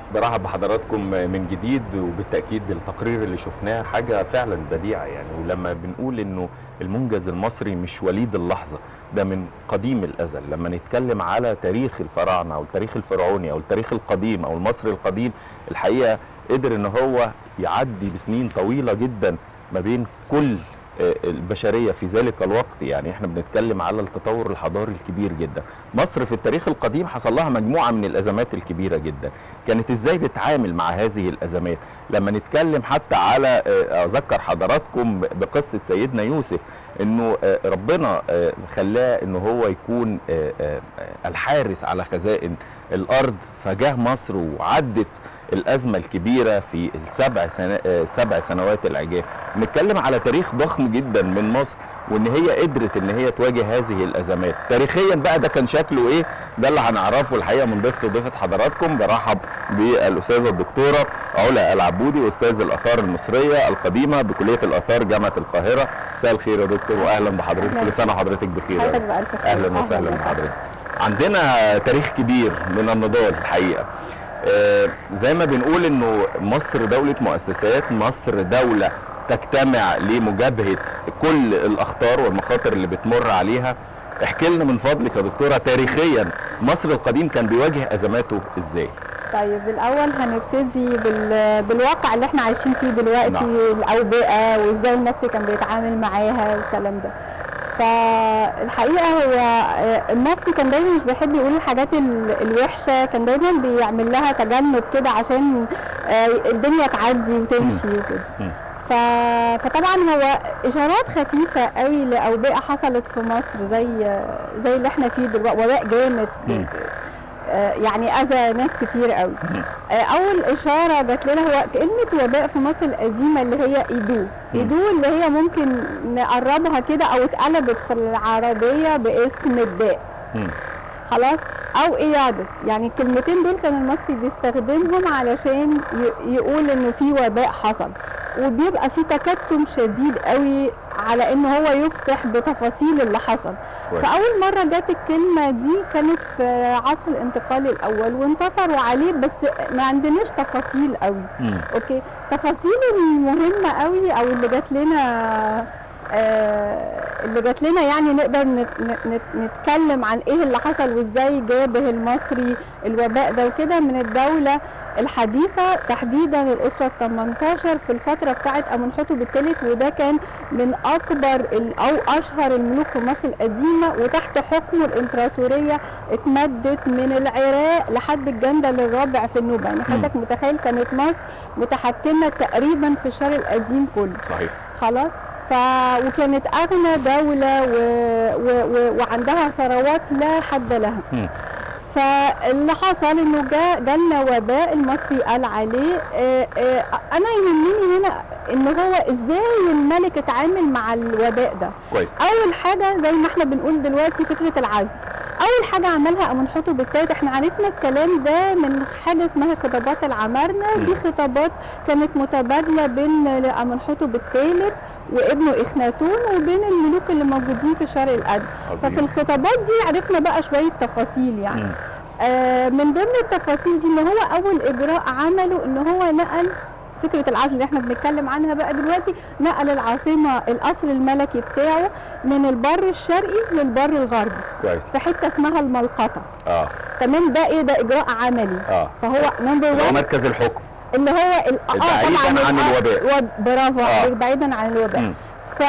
برحب بحضراتكم من جديد وبالتاكيد التقرير اللي شفناه حاجه فعلا بديعه يعني ولما بنقول انه المنجز المصري مش وليد اللحظه ده من قديم الازل لما نتكلم على تاريخ الفراعنه او التاريخ الفرعوني او التاريخ القديم او المصري القديم الحقيقه قدر ان هو يعدي بسنين طويله جدا ما بين كل آه، البشريه في ذلك الوقت يعني احنا بنتكلم على التطور الحضاري الكبير جدا مصر في التاريخ القديم حصل لها مجموعه من الازمات الكبيره جدا كانت ازاي بتعامل مع هذه الازمات لما نتكلم حتى على آه، اذكر حضراتكم بقصه سيدنا يوسف انه آه، ربنا آه، خلاه ان هو يكون آه، آه، الحارس على خزائن الارض فجاه مصر وعدت الازمه الكبيره في السبع سنة آه، سبع سنوات العجاف نتكلم على تاريخ ضخم جدا من مصر وان هي قدرت ان هي تواجه هذه الازمات تاريخيا بقى ده كان شكله ايه ده اللي هنعرفه الحقيقه من ضيفة وضيفه حضراتكم برحب بالاستاذه الدكتوره علا العبودي استاذ الاثار المصريه القديمه بكليه الاثار جامعه القاهره مساء الخير يا دكتور واهلا بحضرتك أهلاً. كل سنه وحضرتك بخير يا حضرتك رب. بألف خير اهلا وسهلا بحضرتك عندنا تاريخ كبير من النضال الحقيقه آه، زي ما بنقول انه مصر دولة مؤسسات مصر دولة تجتمع لمجابهة كل الاخطار والمخاطر اللي بتمر عليها احكي لنا من فضلك يا دكتورة تاريخيا مصر القديم كان بيواجه ازماته ازاي طيب الاول هنبتدي بال... بالواقع اللي احنا عايشين فيه دلوقتي نعم. الاوبئه وازاي المصري كان بيتعامل معاها والكلام ده فالحقيقه هو آه، المصري كان دايما مش بيحب يقول الحاجات ال- الوحشه كان دايما بيعمل لها تجنب كده عشان آه، الدنيا تعدي وتمشي وكده مم. ف... فطبعا هو اشارات خفيفه قوي لاوبئه حصلت في مصر زي زي اللي احنا فيه دلوقتي وباء جامد مم. آه، يعني اذى ناس كتير قوي آه، اول اشاره جات لنا هو كلمه وباء في مصر القديمه اللي هي ايدو ايدو اللي هي ممكن نقربها كده او اتقلبت في العربيه باسم الداء مم. خلاص او ايادة يعني الكلمتين دول كان المصري بيستخدمهم علشان ي- يقول انه في وباء حصل وبيبقى في تكتم شديد قوي على ان هو يفصح بتفاصيل اللي حصل كويس. فاول مره جت الكلمه دي كانت في عصر الانتقال الاول وانتصروا عليه بس ما عندناش تفاصيل قوي مم. اوكي تفاصيل المهمه قوي او اللي جات لنا آه اللي جات لنا يعني نقدر نت نت نتكلم عن ايه اللي حصل وازاي جابه المصري الوباء ده وكده من الدوله الحديثه تحديدا الاسره ال 18 في الفتره بتاعه امنحتب الثالث وده كان من اكبر ال- او اشهر الملوك في مصر القديمه وتحت حكمه الامبراطوريه اتمدت من العراق لحد الجندل الرابع في النوبه يعني حضرتك متخيل كانت مصر متحكمه تقريبا في الشرق القديم كله صحيح خلاص ف وكانت اغنى دوله و... و... و... وعندها ثروات لا حد لها مم. فاللي حصل انه جا جالنا وباء المصري قال عليه آه، آه، انا يهمني هنا ان هو ازاي الملك اتعامل مع الوباء ده كويس اول حاجه زي ما احنا بنقول دلوقتي فكره العزل اول حاجه عملها امنحتب الثالث احنا عرفنا الكلام ده من حاجه اسمها خطابات العمارنه دي خطابات كانت متبادله بين امنحتب الثالث وابنه اخناتون وبين الملوك اللي موجودين في الشرق الادنى ففي عظيم الخطابات دي عرفنا بقى شويه تفاصيل يعني مم. آه من ضمن التفاصيل دي ان هو اول اجراء عمله ان هو نقل فكره العزل اللي احنا بنتكلم عنها بقى دلوقتي نقل العاصمه القصر الملكي بتاعه من البر الشرقي للبر الغربي كويس في حته اسمها الملقطه اه تمام ده ايه ده اجراء عملي اه فهو نمبر اللي هو 1 مركز الحكم اللي هو ال- اه بعيداً طبعا عن ال- الوباء. و- برافو آه. عليك بعيدا عن الوباء مم.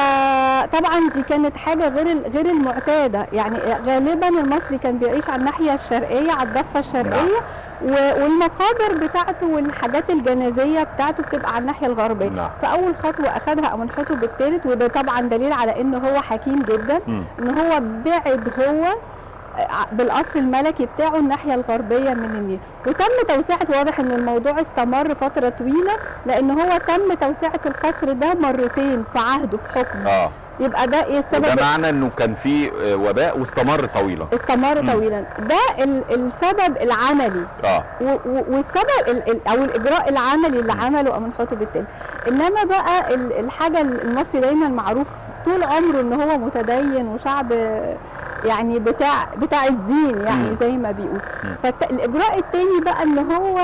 فطبعا دي كانت حاجه غير ال- غير المعتاده يعني غالبا المصري كان بيعيش على الناحيه الشرقيه على الضفه الشرقيه و- والمقابر بتاعته والحاجات الجنازيه بتاعته بتبقى على الناحيه الغربيه نعم. فاول خطوه اخذها امنحتب الثالث وده طبعا دليل على ان هو حكيم جدا مم. ان هو بعد هو بالقصر الملكي بتاعه الناحيه الغربيه من النيل وتم توسعه واضح ان الموضوع استمر فتره طويله لان هو تم توسعه القصر ده مرتين في عهده في حكمه اه يبقى ده ايه وده السبب معنى انه كان في آه، وباء واستمر طويلا استمر مم. طويلا ده ال- السبب العملي اه و- و- والسبب ال- ال- او الاجراء العملي اللي عمله امنحتب الثالث انما بقى ال- الحاجه المصري دايما معروف طول عمره ان هو متدين وشعب يعني بتاع بتاع الدين يعني مم. زي ما بيقول مم. فالاجراء الثاني بقى ان هو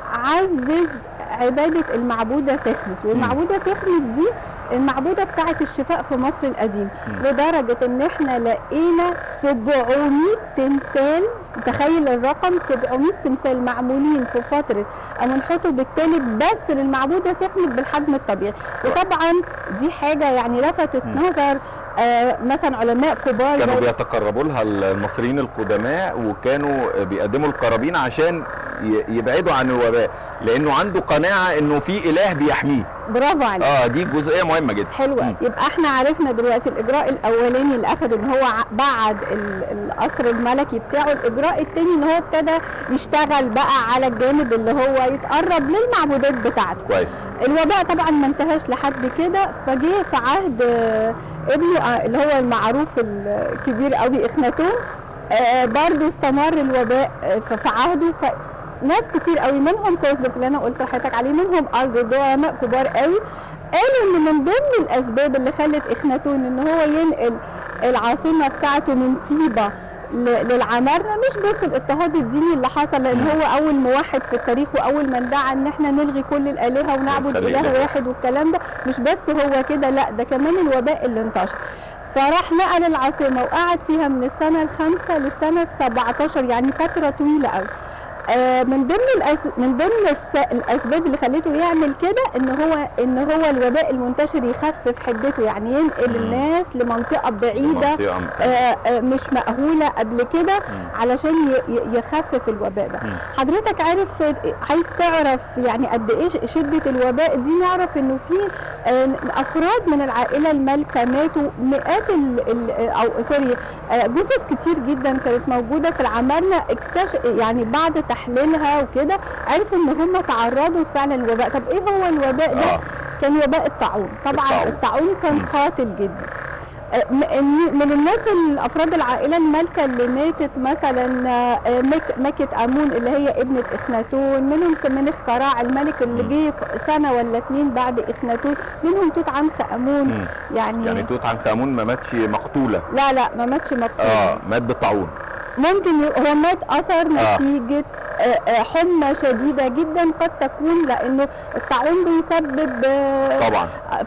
عزز عباده المعبوده سخنت والمعبوده سخنت دي المعبوده بتاعه الشفاء في مصر القديم مم. لدرجه ان احنا لقينا 700 تمثال تخيل الرقم 700 تمثال معمولين في فتره امنحتب الثالث بس للمعبوده سخنت بالحجم الطبيعي وطبعا دي حاجه يعني لفتت مم. نظر آه مثلا علماء كبار كانوا زي- بيتقربوا لها المصريين القدماء وكانوا بيقدموا القرابين عشان ي- يبعدوا عن الوباء لانه عنده قناعه انه في اله بيحميه برافو عليك اه دي جزئيه مهمه جدا حلوه مم. يبقى احنا عرفنا دلوقتي الاجراء الاولاني اللي اخده ان هو ع- بعد ال- القصر الملكي بتاعه الاجراء الثاني ان هو ابتدى يشتغل بقى على الجانب اللي هو يتقرب للمعبودات بتاعته كويس الوباء طبعا ما انتهاش لحد كده فجه في عهد آه، ابنه آه، اللي هو المعروف الكبير قوي اخناتون آه، برضو استمر الوباء آه، في في عهده فناس كتير قوي منهم كوزلوف اللي انا قلت لحضرتك عليه منهم ارض علماء كبار قوي قالوا ان من ضمن الاسباب اللي خلت اخناتون ان هو ينقل العاصمه بتاعته من طيبه ل- للعمارنه مش بس الاضطهاد الديني اللي حصل لان هو اول موحد في التاريخ واول من دعا ان احنا نلغي كل الالهه ونعبد ونخلي اله إله. واحد والكلام ده مش بس هو كده لا ده كمان الوباء اللي انتشر فراح نقل العاصمه وقعد فيها من السنه الخامسه للسنه السبعتاشر يعني فتره طويله قوي آه، من ضمن الأس... من ضمن الس... الاسباب اللي خلته يعمل كده ان هو ان هو الوباء المنتشر يخفف حدته يعني ينقل مم. الناس لمنطقه بعيده منطقة آه، آه، مش مأهولة قبل كده مم. علشان ي- ي- يخفف الوباء ده مم. حضرتك عارف عايز تعرف يعني قد ايه شدة الوباء دي نعرف انه في آه، افراد من العائلة المالكة ماتوا مئات ال ال او سوري آه، جثث كتير جدا كانت موجودة في العمارنة اكتش يعني بعد تحليلها وكده عرفوا ان هم تعرضوا فعلا للوباء طب ايه هو الوباء ده؟ اه كان وباء الطاعون طبعا الطاعون. الطاعون كان مم. قاتل جدا آه، م- من الناس الافراد العائله المالكه اللي ماتت مثلا آه، مك- مكة امون اللي هي ابنه اخناتون منهم سمنخ قراع الملك اللي مم. جه في سنه ولا اتنين بعد اخناتون منهم توت عنخ امون مم. يعني, يعني توت عنخ امون ما ماتش مقتوله لا لا ما ماتش مقتول اه مات بالطاعون ممكن ي- هو مات اثر آه. نتيجه آه، آه، حمى شديده جدا قد تكون لانه الطاعون بيسبب آه، طبعا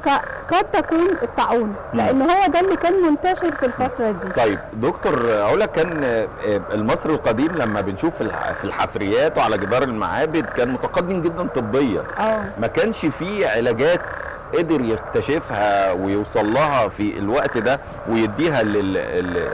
فقد تكون الطاعون لان هو ده اللي كان منتشر في الفتره دي طيب دكتور اقول لك كان آه، آه، المصري القديم لما بنشوف في الح- في الحفريات وعلى جدار المعابد كان متقدم جدا طبيا اه ما كانش فيه علاجات قدر يكتشفها ويوصل لها في الوقت ده ويديها لل ال-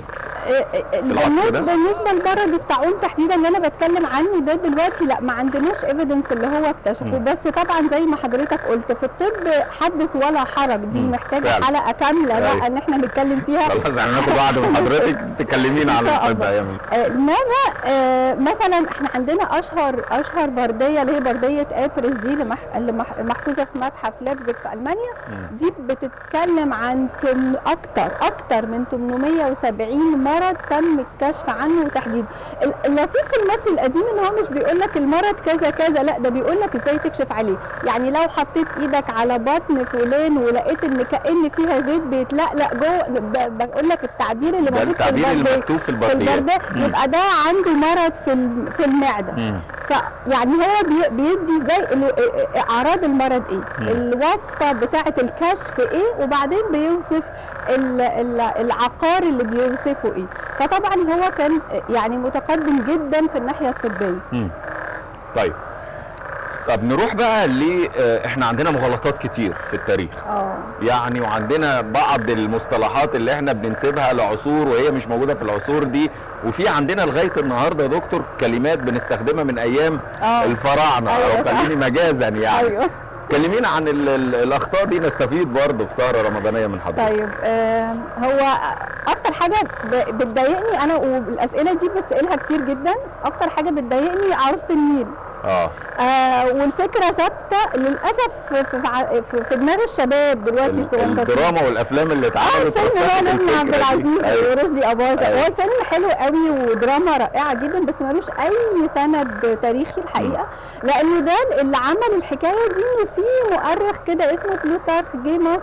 العصر ده؟ بالنسبه بالنسبه لمرض الطاعون تحديدا اللي انا بتكلم عنه ده دلوقتي لا ما عندناش ايفيدنس اللي هو اكتشفه مم. بس طبعا زي ما حضرتك قلت في الطب حدث ولا حرج دي مم. محتاجه فعلا. حلقه كامله أيوة. بقى ان احنا نتكلم فيها خلاص يعني ناخد بعد من حضرتك تكلمينا عن إن شاء الطب الله. ايام آه، انما آه، مثلا احنا عندنا اشهر اشهر برديه اللي هي برديه ابرس دي اللي مح- اللي مح- محفوظه في متحف ليبزيج في المانيا مم. دي بتتكلم عن تم اكتر اكتر من 870 مرض تم الكشف عنه وتحديده ال- اللطيف في المصري القديم ان هو مش بيقول لك المرض كذا كذا لا ده بيقول لك ازاي تكشف عليه يعني لو حطيت ايدك على بطن فلان ولقيت ان كان فيها زيت بيتلقلق جوه ب- بقول لك التعبير اللي ده موجود في التعبير البرديه المكتوب في في البرديات البرديه مم. يبقى ده عنده مرض في الم- في المعده مم. فيعني هو بي- بيدي زي ال- اعراض المرض ايه مم. الوصفه بتاعه الكشف ايه وبعدين بيوصف ال- ال- العقار اللي بيوصفه ايه فطبعا هو كان يعني متقدم جدا في الناحيه الطبيه مم. طيب طب نروح بقى ل آه، احنا عندنا مغالطات كتير في التاريخ اه يعني وعندنا بعض المصطلحات اللي احنا بنسيبها لعصور وهي مش موجوده في العصور دي وفي عندنا لغايه النهارده يا دكتور كلمات بنستخدمها من ايام اه الفراعنه أيوة او صح. خليني مجازا يعني ايوه كلمينا عن ال ال الاخطاء دي نستفيد برضه في سهره رمضانيه من حضرتك طيب آه هو اكتر حاجه ب- بتضايقني انا والاسئله دي بتسالها كتير جدا اكتر حاجه بتضايقني عروسه النيل اه آه والفكره ثابته للاسف في, في, ع- في, في دماغ الشباب دلوقتي ال- الصغيرين. الدراما والافلام اللي اه اتعملت الفيلم رسخت هو نجم الفكرة عبد دي. العزيز أيوة. ورشدي اباظه أيوة. هو الفيلم حلو قوي ودراما رائعه جدا بس ملوش اي سند تاريخي الحقيقه لانه ده اللي عمل الحكايه دي انه في مؤرخ كده اسمه بلوتارخ جه مصر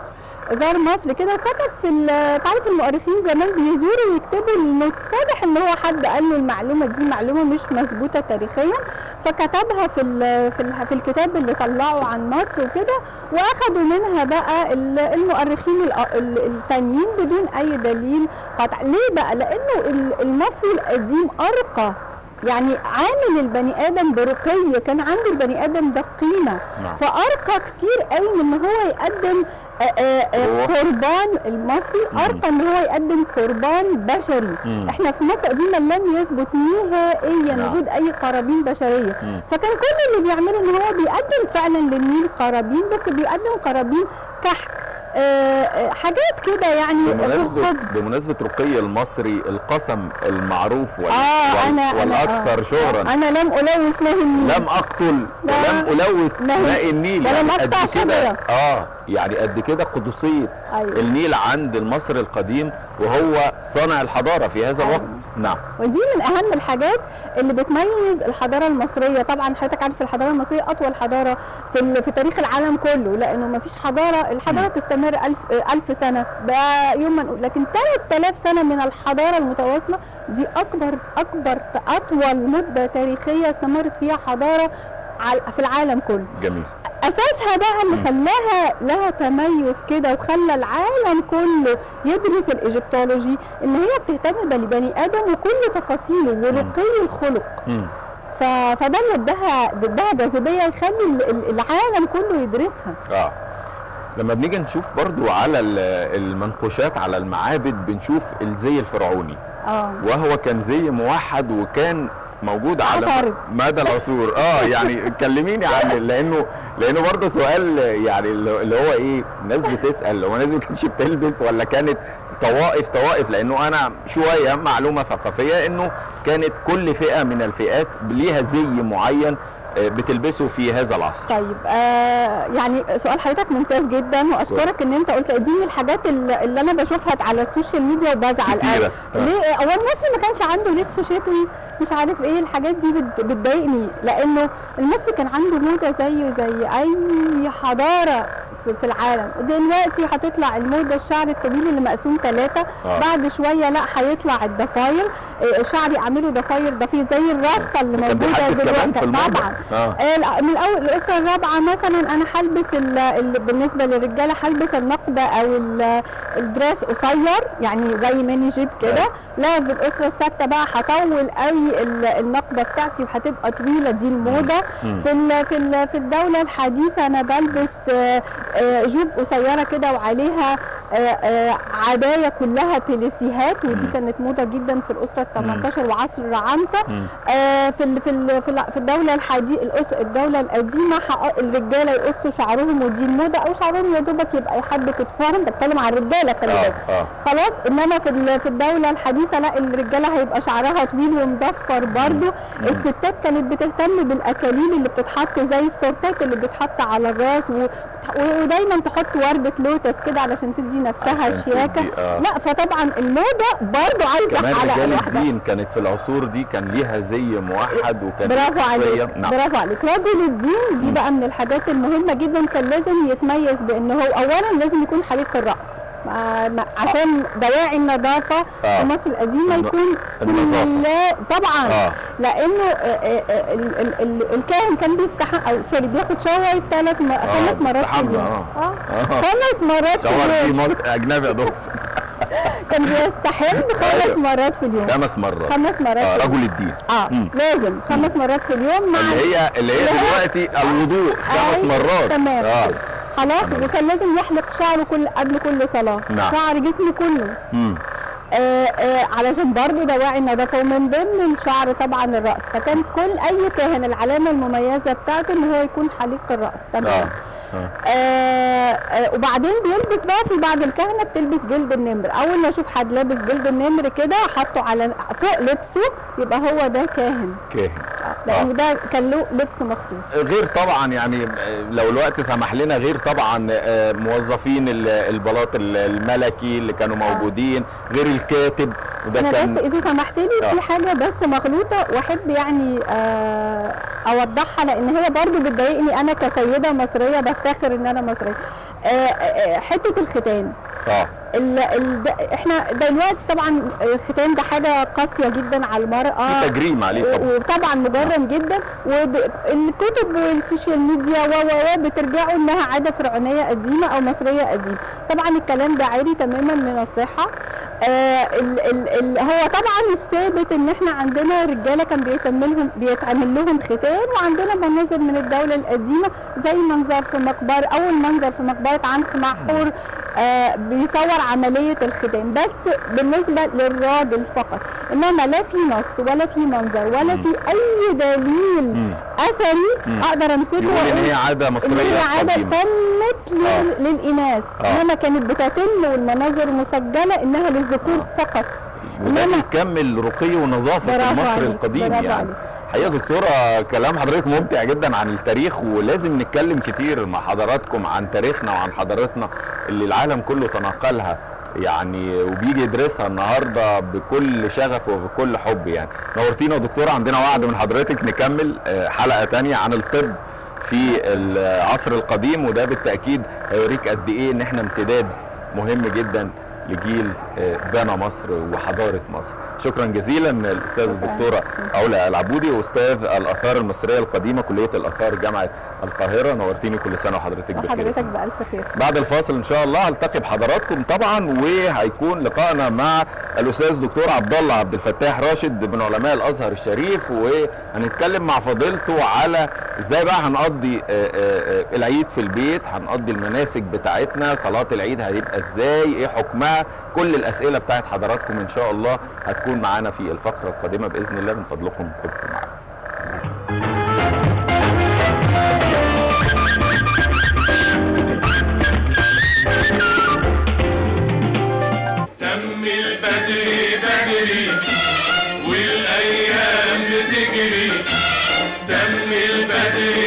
زار مصر كده وكتب في ال- تعرف المؤرخين زمان بيزوروا ويكتبوا النوتس واضح ان هو حد قال له المعلومه دي معلومه مش مظبوطه تاريخيا فكتبها في ال في, ال في الكتاب اللي طلعه عن مصر وكده واخدوا منها بقى ال- المؤرخين الأ- ال- التانيين بدون اي دليل قطع ليه بقى لانه ال- المصري القديم ارقى يعني عامل البني ادم برقي كان عند البني ادم ده قيمه نعم. فارقى كتير قوي من ان هو يقدم آه، آه، آه، روح. قربان المصري مم. ارقى ان هو يقدم قربان بشري مم. احنا في مصر قديما لم يثبت نهائيا نعم. وجود اي قرابين بشريه مم. فكان كل اللي بيعمله ان هو بيقدم فعلا للنيل قرابين بس بيقدم قرابين كحك آه، آه، حاجات كده يعني بمناسبة خبز بمناسبة رقي المصري القسم المعروف وال... اه وال... انا أنا- والأكثر آه. شهرا انا لم الوث ماء النيل لم أقتل لا. ولم ألوث لا. ماء النيل ولم قد أقطع كده شجرة. اه يعني قد كده قدسية أيوة. النيل عند المصري القديم وهو صانع الحضارة في هذا أيوة. الوقت نعم ودي من اهم الحاجات اللي بتميز الحضاره المصريه طبعا حضرتك عارف الحضاره المصريه اطول حضاره في ال- في تاريخ العالم كله لانه ما فيش حضاره الحضاره مم. تستمر ألف, ألف سنه ده يوم ما نقول لكن 3000 سنه من الحضاره المتواصله دي اكبر اكبر اطول مده تاريخيه استمرت فيها حضاره عل- في العالم كله جميل اساسها بقى اللي خلاها لها تميز كده وخلى العالم كله يدرس الايجيبتولوجي ان هي بتهتم بالبني ادم وكل تفاصيله ورقي الخلق مم. ف... فده اللي اداها اداها جاذبيه يخلي ال- ال- العالم كله يدرسها اه لما بنيجي نشوف برضو على ال- المنقوشات على المعابد بنشوف الزي الفرعوني اه وهو كان زي موحد وكان موجود على عطارد. مدى العصور اه يعني كلميني عن لانه لانه برضه سؤال يعني اللي اللي هو ايه الناس بتسال هو الناس ما كانتش بتلبس ولا كانت طوائف طوائف لانه انا شويه معلومه ثقافيه انه كانت كل فئه من الفئات ليها زي معين آه، بتلبسه في هذا العصر طيب آه يعني سؤال حضرتك ممتاز جدا واشكرك ان انت قلت دي من الحاجات اللي, اللي انا بشوفها على السوشيال ميديا وبزعل كتيرة. قوي آه. ليه هو المصري ما كانش عنده لبس شتوي مش عارف ايه الحاجات دي بت- بتضايقني لانه المصري كان عنده موضه زيه زي اي حضاره في, في العالم دلوقتي هتطلع الموضه الشعر الطويل اللي مقسوم ثلاثه آه. بعد شويه لا هيطلع الضفاير آه، شعري اعمله ضفاير ضفير زي الراسطه اللي كان موجوده بيحدث كمان دلوقتي في الموضة. طبعا اه آه، لا، من الاول الاسره الرابعه مثلا انا هلبس ال- ال- بالنسبه للرجاله هلبس النقبه او ال- الدريس قصير يعني زي ميني جيب كده لا في الاسره السادسه بقى هطول قوي ال- النقبه بتاعتي وهتبقى طويله دي الموضه مم. في ال- في ال- في الدوله الحديثه انا بلبس آه، آه، جوب قصيره كده وعليها آه، آه، عبايه كلها بليسيهات ودي مم. كانت موضه جدا في الاسره ال 18 وعصر الرعامسه مم. آه، في ال في ال في, ال في الدوله الحديثه الأس الدوله القديمه حق- الرجاله يقصوا شعرهم ودي الموضه او شعرهم يا دوبك يبقى يحب كتفهم بتكلم عن الرجاله خلي اه بالك اه خلاص انما في ال- في الدوله الحديثه لا الرجاله هيبقى شعرها طويل ومضفر برضو الستات كانت بتهتم بالاكاليل اللي بتتحط زي السورتات اللي بتتحط على الراس و... و- ودايما تحط ورده لوتس كده علشان تدي نفسها عشان شياكه تدي- آه. لا فطبعا الموضه برضو عايزه كمان حلقه رجال لوحدها الدين كانت في العصور دي كان ليها زي موحد وكان برافو شخصية- عليك نعم برافو عليك رجل الدين دي بقى من الحاجات المهمه جدا كان لازم يتميز بان هو اولا لازم يكون حليق الراس ما- ما- عشان دواعي النظافه آه. في مصر القديمه الن- يكون النظافة. كل طبعا اه لانه آه، آه، آه، ال- ال- ال- الكاهن كان بيستحق او سوري بياخد شاور ثلاث م... خمس مرات في بيستحمى، اليوم آه. اه آه. خمس مرات في شاور في اليوم مر- اجنبي يا دكتور كان بيستحم خمس أيوة. مرات في اليوم خمس مرات خمس مرات آه في اليوم. رجل الدين اه مم. لازم خمس مرات في اليوم مع اللي هي اللي هي اللي هو- دلوقتي الوضوء خمس أيوة، مرات تمام اه خلاص تمام. وكان لازم يحلق شعره كل قبل كل صلاه نعم. شعر جسمه كله مم. آه آه علشان برضه دواعي النظافه ومن ضمن الشعر طبعا الراس فكان كل اي كاهن العلامه المميزه بتاعته ان هو يكون حليق الراس اه تمام آه. آه آه وبعدين بيلبس بقى في بعض الكهنه بتلبس جلد النمر اول ما اشوف حد لابس جلد النمر كده حاطه على فوق لبسه يبقى هو ده كاهن كاهن آه، لان ده كان له لبس مخصوص غير طبعا يعني لو الوقت سمح لنا غير طبعا آه، موظفين ال- البلاط ال- الملكي اللي كانوا موجودين غير الكاتب وده انا كان بس اذا سمحت لي آه. في حاجه بس مغلوطه واحب يعني آه، اوضحها لان هي برضو بتضايقني انا كسيده مصريه بفتخر ان انا مصريه آه، آه، حته الختان اه ال ال ده احنا دلوقتي طبعا الختان ده حاجه قاسيه جدا على المراه في تجريم عليه طبعا وطبعا مجرم جدا والكتب والسوشيال ميديا و و و بترجعوا انها عاده فرعونيه قديمه او مصريه قديمه طبعا الكلام ده عاري تماما من الصحه آه ال ال ال هو طبعا الثابت ان احنا عندنا رجاله كان بيتم لهم بيتعمل لهم ختان وعندنا مناظر من الدوله القديمه زي منظر في مقبره اول منظر في مقبره عنخ محور آه بيصور عمليه الختان بس بالنسبه للراجل فقط انما لا في نص ولا في منظر ولا مم. في اي دليل مم. اثري مم. اقدر امسكه يقول ان واقول هي عاده ان مصريه هي عاده قديمه تمت لل- آه. للاناث آه. انما كانت بتتم والمناظر مسجله انها للذكور فقط وده إنما- بيكمل رقي ونظافه برافو المصري عليك، القديم برافو يعني عليك. حقيقة دكتورة كلام حضرتك ممتع جدا عن التاريخ ولازم نتكلم كتير مع حضراتكم عن تاريخنا وعن حضارتنا اللي العالم كله تناقلها يعني وبيجي يدرسها النهارده بكل شغف وبكل حب يعني نورتينا يا دكتورة عندنا وعد من حضرتك نكمل آه، حلقة تانية عن الطب في العصر القديم وده بالتأكيد هيوريك قد ايه ان احنا امتداد مهم جدا لجيل آه، بنى مصر وحضارة مصر شكرا جزيلا الاستاذ الدكتورة علا العبودي واستاذ الاثار المصرية القديمة كلية الاثار جامعة القاهرة نورتيني كل سنة وحضرتك بخير وحضرتك بألف خير بعد الفاصل ان شاء الله هلتقي بحضراتكم طبعا وهيكون لقائنا مع الاستاذ دكتور عبد الله عبد الفتاح راشد من علماء الازهر الشريف وهنتكلم مع فضيلته على ازاي بقى هنقضي آه، آه، آه، العيد في البيت هنقضي المناسك بتاعتنا صلاه العيد هتبقى ازاي ايه حكمها كل الاسئله بتاعت حضراتكم ان شاء الله هتكون معانا في الفقره القادمه باذن الله من فضلكم ابقوا معانا تم البدري بدري والايام بتجري تم البدري